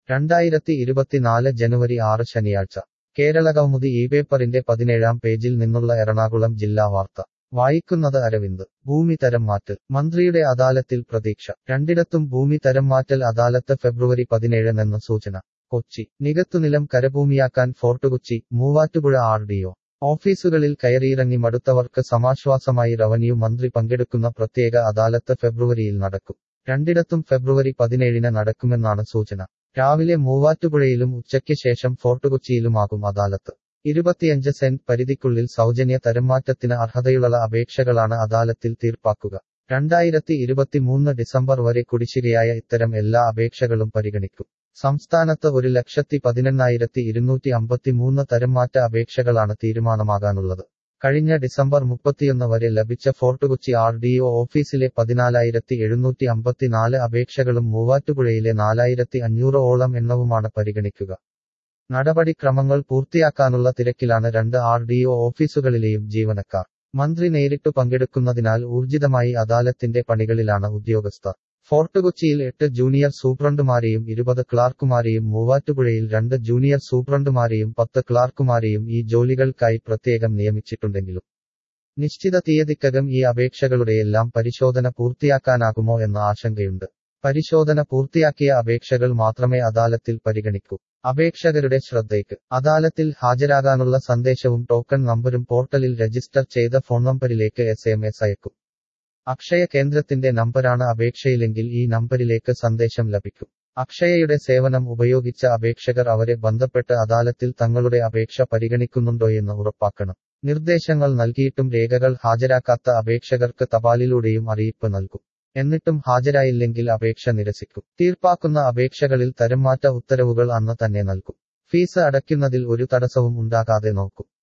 രണ്ടായിരത്തി ഇരുപത്തിനാല് ജനുവരി ആറ് ശനിയാഴ്ച കേരളകൗമുദി ഈ പേപ്പറിന്റെ പതിനേഴാം പേജിൽ നിന്നുള്ള എറണാകുളം ജില്ലാ വാർത്ത വായിക്കുന്നത് അരവിന്ദ് ഭൂമി തരം മാറ്റൽ മന്ത്രിയുടെ അദാലത്തിൽ പ്രതീക്ഷ രണ്ടിടത്തും ഭൂമി തരം മാറ്റൽ അദാലത്ത് ഫെബ്രുവരി പതിനേഴിനെന്ന് സൂചന കൊച്ചി നികത്തുനിലം കരഭൂമിയാക്കാൻ ഫോർട്ടുകൊച്ചി മൂവാറ്റുപുഴ ആർ ഡിഒ ഓഫീസുകളിൽ കയറിയിറങ്ങി മടുത്തവർക്ക് സമാശ്വാസമായി റവന്യൂ മന്ത്രി പങ്കെടുക്കുന്ന പ്രത്യേക അദാലത്ത് ഫെബ്രുവരിയിൽ നടക്കും രണ്ടിടത്തും ഫെബ്രുവരി പതിനേഴിന് നടക്കുമെന്നാണ് സൂചന രാവിലെ മൂവാറ്റുപുഴയിലും ഉച്ചയ്ക്ക് ശേഷം ഫോർട്ടുകൊച്ചിയിലുമാകും അദാലത്ത് ഇരുപത്തിയഞ്ച് സെന്റ് പരിധിക്കുള്ളിൽ സൗജന്യ തരംമാറ്റത്തിന് അർഹതയുള്ള അപേക്ഷകളാണ് അദാലത്തിൽ തീർപ്പാക്കുക രണ്ടായിരത്തി ഇരുപത്തിമൂന്ന് ഡിസംബർ വരെ കുടിശ്ശികയായ ഇത്തരം എല്ലാ അപേക്ഷകളും പരിഗണിക്കും സംസ്ഥാനത്ത് ഒരു ലക്ഷത്തി പതിനെണ്ണായിരത്തി ഇരുന്നൂറ്റി അമ്പത്തിമൂന്ന് തരംമാറ്റ അപേക്ഷകളാണ് തീരുമാനമാകാനുള്ളത് കഴിഞ്ഞ ഡിസംബർ മുപ്പത്തിയൊന്ന് വരെ ലഭിച്ച ഫോർട്ടുകൊച്ചി ആർ ഡി ഒ ഓഫീസിലെ പതിനാലായിരത്തി എഴുന്നൂറ്റി അമ്പത്തിനാല് അപേക്ഷകളും മൂവാറ്റുപുഴയിലെ നാലായിരത്തി അഞ്ഞൂറ് ഓളം എണ്ണവുമാണ് പരിഗണിക്കുക നടപടിക്രമങ്ങൾ പൂർത്തിയാക്കാനുള്ള തിരക്കിലാണ് രണ്ട് ആർ ഡി ഒ ഓഫീസുകളിലെയും ജീവനക്കാർ മന്ത്രി നേരിട്ടു പങ്കെടുക്കുന്നതിനാൽ ഊർജിതമായി അദാലത്തിന്റെ പണികളിലാണ് ഉദ്യോഗസ്ഥർ ഫോർട്ടുകൊച്ചിയിൽ എട്ട് ജൂനിയർ സൂപ്രണ്ടുമാരെയും ഇരുപത് ക്ലാർക്കുമാരെയും മൂവാറ്റുപുഴയിൽ രണ്ട് ജൂനിയർ സൂപ്രണ്ടുമാരെയും പത്ത് ക്ലാർക്കുമാരെയും ഈ ജോലികൾക്കായി പ്രത്യേകം നിയമിച്ചിട്ടുണ്ടെങ്കിലും നിശ്ചിത തീയതിക്കകം ഈ അപേക്ഷകളുടെയെല്ലാം പരിശോധന പൂർത്തിയാക്കാനാകുമോ എന്ന ആശങ്കയുണ്ട് പരിശോധന പൂർത്തിയാക്കിയ അപേക്ഷകൾ മാത്രമേ അദാലത്തിൽ പരിഗണിക്കൂ അപേക്ഷകരുടെ ശ്രദ്ധയ്ക്ക് അദാലത്തിൽ ഹാജരാകാനുള്ള സന്ദേശവും ടോക്കൺ നമ്പരും പോർട്ടലിൽ രജിസ്റ്റർ ചെയ്ത ഫോൺ നമ്പരിലേക്ക് എസ് എം എസ് അയക്കും അക്ഷയ കേന്ദ്രത്തിന്റെ നമ്പരാണ് അപേക്ഷയിലെങ്കിൽ ഈ നമ്പരിലേക്ക് സന്ദേശം ലഭിക്കും അക്ഷയയുടെ സേവനം ഉപയോഗിച്ച അപേക്ഷകർ അവരെ ബന്ധപ്പെട്ട് അദാലത്തിൽ തങ്ങളുടെ അപേക്ഷ പരിഗണിക്കുന്നുണ്ടോയെന്ന് ഉറപ്പാക്കണം നിർദ്ദേശങ്ങൾ നൽകിയിട്ടും രേഖകൾ ഹാജരാക്കാത്ത അപേക്ഷകർക്ക് തപാലിലൂടെയും അറിയിപ്പ് നൽകും എന്നിട്ടും ഹാജരായില്ലെങ്കിൽ അപേക്ഷ നിരസിക്കും തീർപ്പാക്കുന്ന അപേക്ഷകളിൽ തരംമാറ്റ ഉത്തരവുകൾ അന്ന് തന്നെ നൽകും ഫീസ് അടയ്ക്കുന്നതിൽ ഒരു തടസ്സവും ഉണ്ടാകാതെ നോക്കും